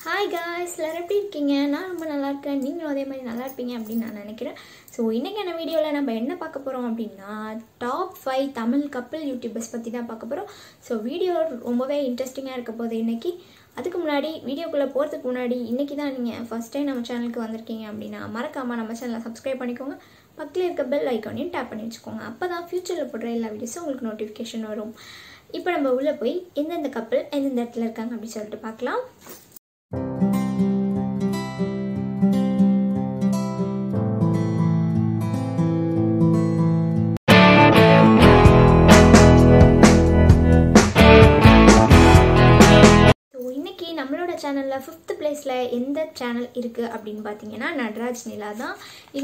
Hi guys எல்லாரும் எப்படி இருக்கீங்க நான் ரொம்ப நல்லா இருக்கேன் நீங்களும் அதே மாதிரி நல்லா இருப்பீங்க அப்படின்னு நான் நினைக்கிறேன் ஸோ இன்றைக்கான வீடியோவில் நம்ம என்ன பார்க்க போகிறோம் அப்படின்னா டாப் ஃபைவ் தமிழ் கப்பல் யூடியூபர்ஸ் பற்றி தான் பார்க்க போகிறோம் ஸோ வீடியோ ரொம்பவே இன்ட்ரெஸ்டிங்காக இருக்க போகுது இன்றைக்கி அதுக்கு முன்னாடி வீடியோக்குள்ளே போகிறதுக்கு முன்னாடி இன்றைக்கி தான் நீங்கள் ஃபஸ்ட் டைம் நம்ம சேனலுக்கு வந்திருக்கீங்க அப்படின்னா மறக்காமல் நம்ம சேனலை சப்ஸ்கிரைப் பண்ணிக்கோங்க பக்கத்தில் இருக்க பெல் ஐக்கானையும் டேப் பண்ணி வச்சுக்கோங்க அப்போ தான் ஃப்யூச்சரில் போடுற எல்லா வீடியோஸும் உங்களுக்கு நோட்டிஃபிகேஷன் வரும் இப்போ நம்ம உள்ளே போய் எந்தெந்த கப்பல் எந்தெந்த இடத்துல இருக்காங்க அப்படின்னு சொல்லிட்டு பார்க்கலாம் ஸோ இன்னைக்கு நம்மளோட சேனலில் ஃபிஃப்த் பிளேஸில் எந்த சேனல் இருக்குது அப்படின்னு பார்த்தீங்கன்னா நட்ராஜ் நிலா தான் இது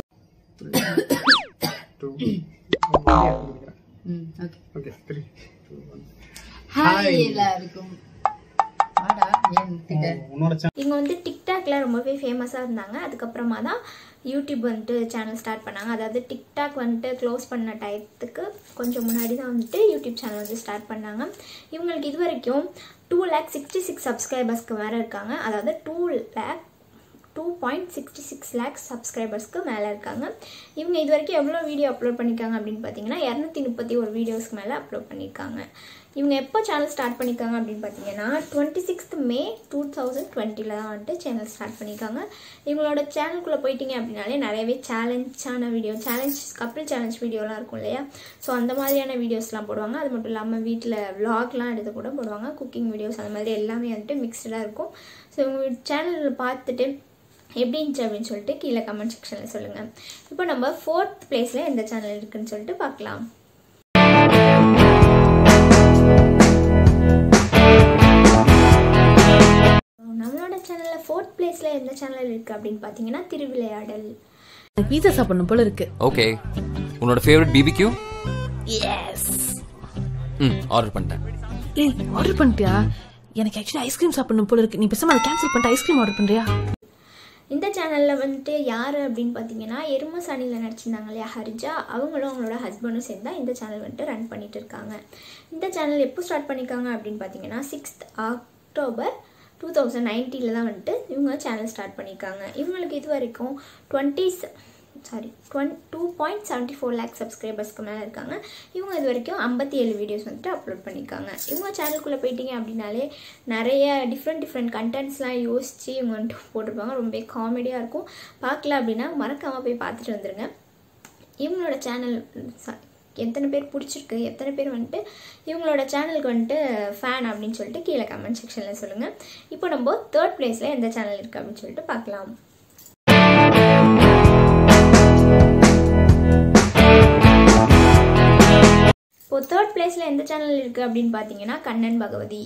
two, ம், okay. okay, three, two, one. Hi எல்லாருக்கும் வாடா ஏன் திட்ட உன்னோட channel இவங்க வந்து டிக்டாக்ல ரொம்பவே ஃபேமஸாக இருந்தாங்க அதுக்கப்புறமா தான் யூடியூப் வந்துட்டு சேனல் ஸ்டார்ட் பண்ணாங்க அதாவது டிக்டாக் வந்துட்டு க்ளோஸ் பண்ண டயத்துக்கு கொஞ்சம் முன்னாடி தான் வந்துட்டு யூடியூப் சேனல் வந்து ஸ்டார்ட் பண்ணாங்க இவங்களுக்கு இது வரைக்கும் டூ லேக் சிக்ஸ்டி சிக்ஸ் சப்ஸ்கிரைபர்ஸ்க்கு மேலே இருக்காங்க அதாவது two lakh two point sixty six lakhs சப்ஸ்கிரைபர்ஸ்க்கு மேலே இருக்காங்க இவங்க இது வரைக்கும் எவ்வளோ வீடியோ அப்லோட் பண்ணியிருக்காங்க அப்படின்னு பார்த்தீங்கன்னா இரநூத்தி முப்பத்தி ஒரு வீடியோஸ்க்கு மேலே அப்லோட் பண்ணியிருக்காங்க இவங்க எப்போ சேனல் ஸ்டார்ட் பண்ணியிருக்காங்க அப்படின்னு பார்த்தீங்கன்னா twenty sixth May two thousand டுவெண்ட்டியில் தான் வந்துட்டு சேனல் ஸ்டார்ட் பண்ணியிருக்காங்க இவங்களோட சேனலுக்குள்ளே போயிட்டீங்க அப்படின்னாலே நிறையவே சேலஞ்சான வீடியோ சேலஞ்ச் கப்பிள் சேலஞ்ச் வீடியோலாம் இருக்கும் இல்லையா ஸோ அந்த மாதிரியான வீடியோஸ்லாம் போடுவாங்க அது மட்டும் இல்லாமல் வீட்டில் vlogலாம் எடுத்து கூட போடுவாங்க குக்கிங் வீடியோஸ் அந்த மாதிரி எல்லாமே வந்துட்டு மிக்சடாக இருக்கும் ஸோ இவங்க சேனல் பார்த்துட்டு எப்படி இருந்துச்சு அப்படின்னு சொல்லிட்டு கீழே கமெண்ட் செக்ஷனில் சொல்லுங்கள் இப்போ நம்ம ஃபோர்த் பிளேஸில் எந்த சேனல் இருக்குன்னு சொல்லிட்டு பார்க்கலாம் நம்மளோட சேனலில் ஃபோர்த் பிளேஸில் எந்த சேனல் இருக்குது அப்படின்னு பார்த்தீங்கன்னா திருவிளையாடல் பீஸா சாப்பிடணும் போல இருக்கு ஓகே உன்னோட ஃபேவரட் பிபிக்யூ எஸ் ம் ஆர்டர் பண்ணிட்டேன் ஏய் ஆர்டர் பண்ணிட்டியா எனக்கு ஆக்சுவலி ஐஸ்கிரீம் சாப்பிடணும் போல இருக்கு நீ பேசாம அதை கேன்சல் பண்ணிட்டு ஐஸ்கிரீம் ஆர்டர் பண்றியா இந்த சேனலில் வந்துட்டு யார் அப்படின்னு பார்த்தீங்கன்னா எருமசாணியில் நடிச்சிருந்தாங்க இல்லையா ஹரிஜா அவங்களும் அவங்களோட ஹஸ்பண்டும் சேர்ந்து தான் இந்த சேனல் வந்துட்டு ரன் பண்ணிட்டு இருக்காங்க இந்த சேனல் எப்போ ஸ்டார்ட் பண்ணியிருக்காங்க அப்படின்னு பார்த்தீங்கன்னா சிக்ஸ்த் அக்டோபர் டூ தௌசண்ட் நைன்டீனில் தான் வந்துட்டு இவங்க சேனல் ஸ்டார்ட் பண்ணியிருக்காங்க இவங்களுக்கு இது வரைக்கும் டுவெண்ட்டி சாரி டுவென் two point seventy four lakh சப்ஸ்கிரைபர்ஸ்க்கு மேலே இருக்காங்க இவங்க இது வரைக்கும் ஐம்பத்தி ஏழு வீடியோஸ் வந்துட்டு அப்லோட் பண்ணியிருக்காங்க இவங்க சேனலுக்குள்ளே போயிட்டீங்க அப்படின்னாலே நிறைய டிஃப்ரெண்ட் டிஃப்ரெண்ட் கண்டென்ட்ஸ்லாம் யோசித்து இவங்க வந்துட்டு போட்டிருப்பாங்க ரொம்ப காமெடியாக இருக்கும் பார்க்கல அப்படின்னா மறக்காமல் போய் பார்த்துட்டு வந்துடுங்க இவங்களோட சேனல் எத்தனை பேர் பிடிச்சிருக்கு எத்தனை பேர் வந்துட்டு இவங்களோட சேனலுக்கு வந்துட்டு ஃபேன் அப்படின்னு சொல்லிட்டு கீழே கமெண்ட் செக்ஷனில் சொல்லுங்கள் இப்போ நம்ம தேர்ட் பிளேஸில் எந்த சேனல் இருக்குது அப்படின்னு சொல்லிட்டு பார்க்கலாம் இப்போ தேர்ட் பிளேஸில் எந்த சேனல் இருக்குது அப்படின்னு பார்த்தீங்கன்னா கண்ணன் பகவதி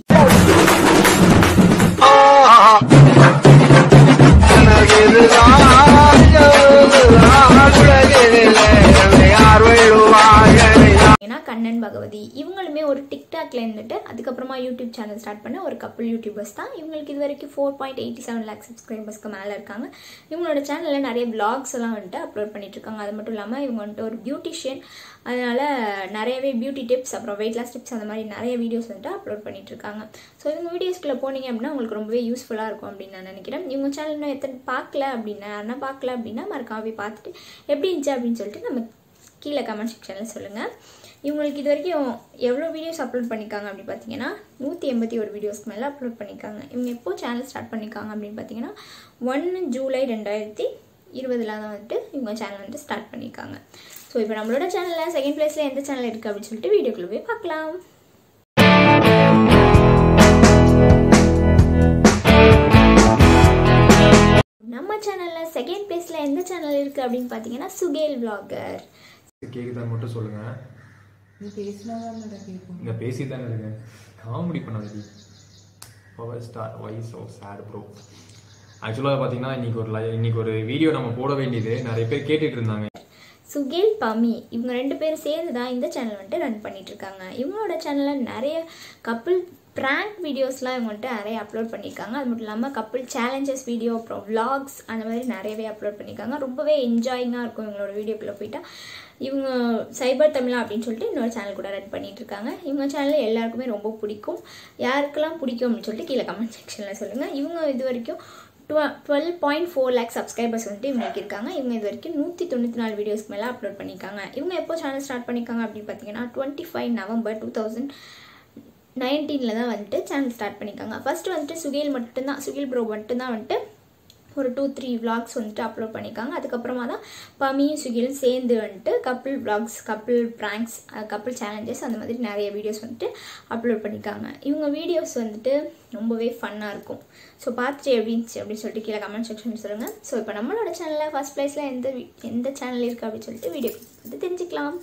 ஏன்னா கண்ணன் பகவதி இவங்களுமே ஒரு டிக்டாக்ல இருந்துட்டு அதுக்கப்புறமா யூடியூப் சேனல் ஸ்டார்ட் பண்ண ஒரு கப்பல் யூடியூபர்ஸ் தான் இவங்களுக்கு இது வரைக்கும் four point eighty seven lakh சப்ஸ்கிரைபர்ஸ்க்கு மேலே இருக்காங்க இவங்களோட சேனலில் நிறைய vlogs எல்லாம் வந்துட்டு அப்லோட் பண்ணிட்டு இருக்காங்க அது மட்டும் இல்லாமல் இவங்க வந்துட்டு ஒரு பியூட்டிஷியன் அதனால நிறையவே பியூட்டி டிப்ஸ் அப்புறம் வெயிட் லாஸ் டிப்ஸ் அந்த மாதிரி நிறைய வீடியோஸ் வந்துட்டு அப்லோட் பண்ணிட்டு இருக்காங்க ஸோ இவங்க வீடியோஸ்க்குள்ளே போனீங்க அப்படின்னா உங்களுக்கு ரொம்பவே யூஸ்ஃபுல்லாக இருக்கும் அப்படின்னு நான் நினைக்கிறேன் இவங்க சேனல் இன்னும் எத்தனை பார்க்கல அப்படின்னா யாருன்னா பார்க்கல அப்படின்னா மறக்காம போய் பார்த்துட்டு எப்படி இருந்துச்சு அப்படின்னு சொல்லிட்டு நம்ம கீழே கமெண்ட் செக்ஷனில் சொல்லுங்கள் இவங்களுக்கு இது வரைக்கும் எவ்வளோ வீடியோஸ் அப்லோட் பண்ணியிருக்காங்க அப்படி பார்த்தீங்கன்னா நூற்றி எண்பத்தி ஒரு வீடியோஸ்க்கு மேலே அப்லோட் பண்ணியிருக்காங்க இவங்க எப்போ சேனல் ஸ்டார்ட் பண்ணியிருக்காங்க அப்படின்னு பார்த்தீங்கன்னா ஒன்று ஜூலை ரெண்டாயிரத்தி இருபதில் தான் வந்துட்டு இவங்க சேனல் வந்துட்டு ஸ்டார்ட் பண்ணியிருக்காங்க ஸோ இப்போ நம்மளோட சேனலில் செகண்ட் பிளேஸில் எந்த சேனல் இருக்குது அப்படின்னு சொல்லிட்டு வீடியோக்குள்ளே போய் பார்க்கலாம் நம்ம சேனலில் செகண்ட் பிளேஸில் எந்த சேனல் இருக்குது அப்படின்னு பார்த்தீங்கன்னா சுகேல் vlogger கேக்குதான்னு மட்டும் சொல்லுங்க நீ பேசினாதான் கேட்கும் இங்க பேசி தானே இருக்கேன் காமெடி பண்ணாதீங்க power star why so sad bro ஆக்சுவலாக பார்த்தீங்கன்னா இன்னைக்கு ஒரு li- இன்னைக்கு ஒரு வீடியோ நம்ம போட வேண்டியது நிறைய பேர் கேட்டுட்டு இருந்தாங்க சுகேல் பமி இவங்க ரெண்டு பேரும் சேர்ந்து தான் இந்த சேனல் வந்துட்டு ரன் பண்ணிட்டு இருக்காங்க இவங்களோட சேனலில் நிறைய கப்பிள் ப்ராங்க் வீடியோஸ்லாம் இவங்க வந்துட்டு நிறைய அப்லோட் பண்ணியிருக்காங்க அது மட்டும் இல்லாமல் கப்பிள் சேலஞ்சஸ் வீடியோ அப்புறம் vlogs அந்த மாதிரி நிறையவே அப்லோட் பண்ணியிருக்காங்க ரொம்பவே என்ஜாயிங்காக இருக்கும் இவங்களோட வீடியோக்குள்ளே போயிட்டா இவங்க சைபர் தமிழா அப்படின்னு சொல்லிட்டு இன்னொரு சேனல் கூட ரன் பண்ணிட்டு இருக்காங்க இவங்க சேனல் எல்லாருக்குமே ரொம்ப பிடிக்கும் யாருக்கெல்லாம் பிடிக்கும் அப்படின்னு சொல்லிட்டு கீழே கமெண்ட் செக்ஷனில் சொல்லுங்கள் இவங்க இது வரைக்கும் twelve point four lakh subscribers வந்துட்டு இவங்களுக்கு இருக்காங்க இவங்க இது வரைக்கும் நூற்றி தொண்ணூற்றி நாலு வீடியோஸ்க்கு மேலே அப்லோட் பண்ணியிருக்காங்க இவங்க எப்போ சேனல் ஸ்டார்ட் பண்ணியிருக்காங்க அப்படின்னு பார்த்தீங்கன்னா twenty five November two thousand நைன்டீனில் தான் வந்துட்டு சேனல் ஸ்டார்ட் பண்ணியிருக்காங்க ஃபஸ்ட்டு வந்துட்டு சுகேல் மட்டும்தான் சுகேல் ப்ரோ மட்டும்தான் வந்துட்டு ஒரு டூ த்ரீ vlogs வந்துட்டு அப்லோட் பண்ணியிருக்காங்க அதுக்கப்புறமா தான் பமியும் சுகிலும் சேர்ந்து வந்துட்டு couple vlogs couple pranks couple challenges அந்த மாதிரி நிறைய வீடியோஸ் வந்துட்டு அப்லோட் பண்ணியிருக்காங்க இவங்க வீடியோஸ் வந்துட்டு ரொம்பவே ஃபன்னாக இருக்கும் ஸோ பார்த்துட்டு எப்படி இருந்துச்சு அப்படின்னு சொல்லிட்டு கீழே கமெண்ட் செக்ஷன் சொல்லுங்கள் ஸோ இப்போ நம்மளோட சேனலில் ஃபஸ்ட் ப்ளேஸில் எந்த வி- எந்த சேனல் இருக்குது அப்படின்னு சொல்லிட்டு வீடியோ வந்து தெரிஞ்சுக்கலாம்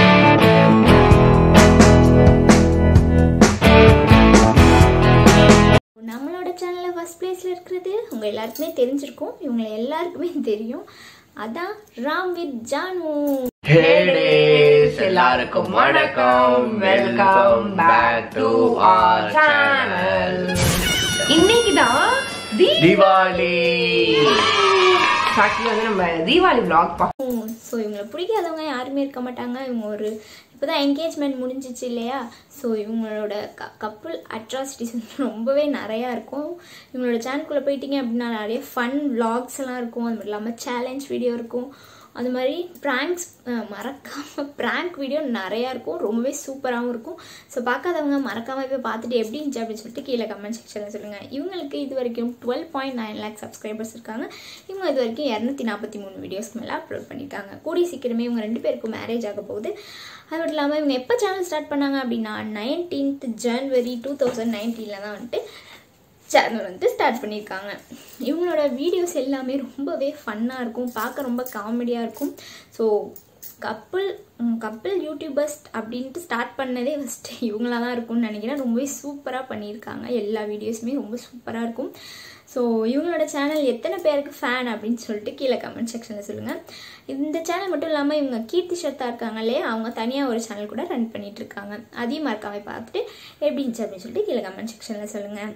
நம்மளோட சேனலில் ஃபஸ்ட் ப்ளேஸில் இருக்கிறது உங்கள் எல்லாருக்குமே தெரிஞ்சிருக்கும் இவங்களை எல்லாருக்குமே தெரியும் அதான் ராம் வித் ஜானு எல்லாருக்கும் வணக்கம் welcome back to our channel இன்னைக்கு தான் தீபாவளி ஆக்சுவலி வந்து நம்ம தீபாவளி vlog பா ஸோ இவங்களை பிடிக்காதவங்க யாருமே இருக்க மாட்டாங்க இவங்க ஒரு இப்போ தான் என்கேஜ்மெண்ட் முடிஞ்சிச்சு இல்லையா ஸோ இவங்களோட க கப்புள் அட்ராசிட்டிஸ் வந்து ரொம்பவே நிறையா இருக்கும் இவங்களோட சேனல்குள்ளே போயிட்டீங்க அப்படின்னா நிறைய ஃபன் vlogs எல்லாம் இருக்கும் அது மட்டும் இல்லாமல் சேலஞ்ச் வீடியோ இருக்கும் அது மாதிரி ப்ராங்க்ஸ் மறக்காமல் ப்ராங்க் வீடியோ நிறையா இருக்கும் ரொம்பவே சூப்பராகவும் இருக்கும் ஸோ பார்க்காதவங்க மறக்காமல் போய் பார்த்துட்டு எப்படி இருந்துச்சு அப்படின்னு சொல்லிட்டு கீழே கமெண்ட் செக்ஷனில் சொல்லுங்கள் இவங்களுக்கு இது வரைக்கும் twelve point nine lakh subscribers இருக்காங்க இவங்க இது வரைக்கும் இரநூத்தி நாற்பத்தி மூணு வீடியோஸ்க்கு மேலே அப்லோட் பண்ணியிருக்காங்க கூடிய சீக்கிரமே இவங்க ரெண்டு பேருக்கும் மேரேஜ் ஆக போகுது அது மட்டும் இல்லாமல் இவங்க எப்போ சேனல் ஸ்டார்ட் பண்ணாங்க அப்படின்னா நைன்டீன்த் ஜனவரி டூ தௌசண்ட் நைன்டீனில் தான் வந்துட்டு சேனல் வந்து ஸ்டார்ட் பண்ணியிருக்காங்க இவங்களோட வீடியோஸ் எல்லாமே ரொம்பவே ஃபன்னாக இருக்கும் பார்க்க ரொம்ப காமெடியாக இருக்கும் ஸோ கப்புள் கப்புள் யூடியூபர்ஸ் அப்படின்ட்டு ஸ்டார்ட் பண்ணதே ஃபஸ்ட்டு இவங்களா தான் இருக்கும்னு நினைக்கிறேன் ரொம்பவே சூப்பராக பண்ணியிருக்காங்க எல்லா வீடியோஸுமே ரொம்ப சூப்பராக இருக்கும் ஸோ இவங்களோட சேனல் எத்தனை பேருக்கு ஃபேன் அப்படின்னு சொல்லிட்டு கீழே கமெண்ட் செக்ஷனில் சொல்லுங்கள் இந்த சேனல் மட்டும் இல்லாமல் இவங்க கீர்த்தி ஷர்த்தா இருக்காங்க இல்லையா அவங்க தனியாக ஒரு சேனல் கூட ரன் பண்ணிட்டு இருக்காங்க அதையும் மறக்காம பார்த்துட்டு எப்படி இருந்துச்சு அப்படின்னு சொல்லிட்டு கீழே கமெண்ட் செக்ஷனில் சொல்லுங்கள்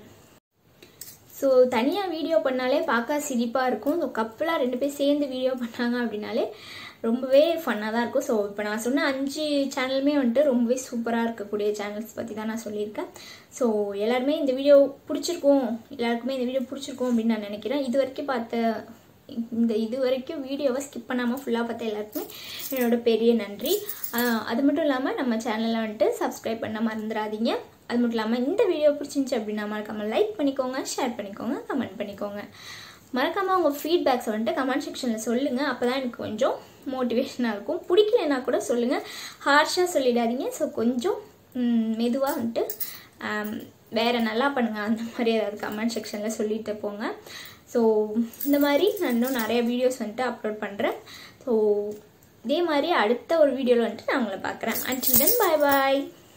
ஸோ தனியாக வீடியோ பண்ணாலே பார்க்க சிரிப்பாக இருக்கும் ஸோ கப்பலாக ரெண்டு பேர் சேர்ந்து வீடியோ பண்ணாங்க அப்படின்னாலே ரொம்பவே ஃபன்னாக தான் இருக்கும் ஸோ இப்போ நான் சொன்ன அஞ்சு சேனலுமே வந்துட்டு ரொம்பவே சூப்பராக இருக்கக்கூடிய சேனல்ஸ் பற்றி தான் நான் சொல்லியிருக்கேன் ஸோ எல்லாருமே இந்த வீடியோ பிடிச்சிருக்கும் எல்லாருக்குமே இந்த வீடியோ பிடிச்சிருக்கும் அப்படின்னு நான் நினைக்கிறேன் இது வரைக்கும் பார்த்த இந்த இது வரைக்கும் வீடியோவை ஸ்கிப் பண்ணாமல் ஃபுல்லாக பார்த்த எல்லாருக்குமே என்னோட பெரிய நன்றி ஆஹ் அது மட்டும் இல்லாமல் நம்ம சேனலில் வந்துட்டு சப்ஸ்கிரைப் பண்ண மறந்துடாதீங்க அது மட்டும் இல்லாமல் இந்த வீடியோ பிடிச்சிருந்துச்சு அப்படின்னா மறக்காமல் லைக் பண்ணிக்கோங்க ஷேர் பண்ணிக்கோங்க கமெண்ட் பண்ணிக்கோங்க மறக்காமல் உங்கள் ஃபீட்பேக்ஸை வந்துட்டு கமெண்ட் செக்ஷனில் சொல்லுங்கள் அப்போ தான் எனக்கு கொஞ்சம் மோட்டிவேஷனாக இருக்கும் பிடிக்கலனா கூட சொல்லுங்கள் ஹார்ஷாக சொல்லிடாதீங்க ஸோ கொஞ்சம் மெதுவாக வந்துட்டு ஆம், வேற நல்லா பண்ணுங்க அந்த மாதிரி ஏதாவது கமெண்ட் செக்ஷனில் சொல்லிட்டு போங்க ஸோ இந்த மாதிரி நான் இன்னும் நிறைய வீடியோஸ் வந்துட்டு அப்லோட் பண்ணுறேன் ஸோ இதே மாதிரி அடுத்த ஒரு வீடியோவில் வந்துட்டு நான் உங்களை பார்க்குறேன் அன்டில் தென் பாய் பாய்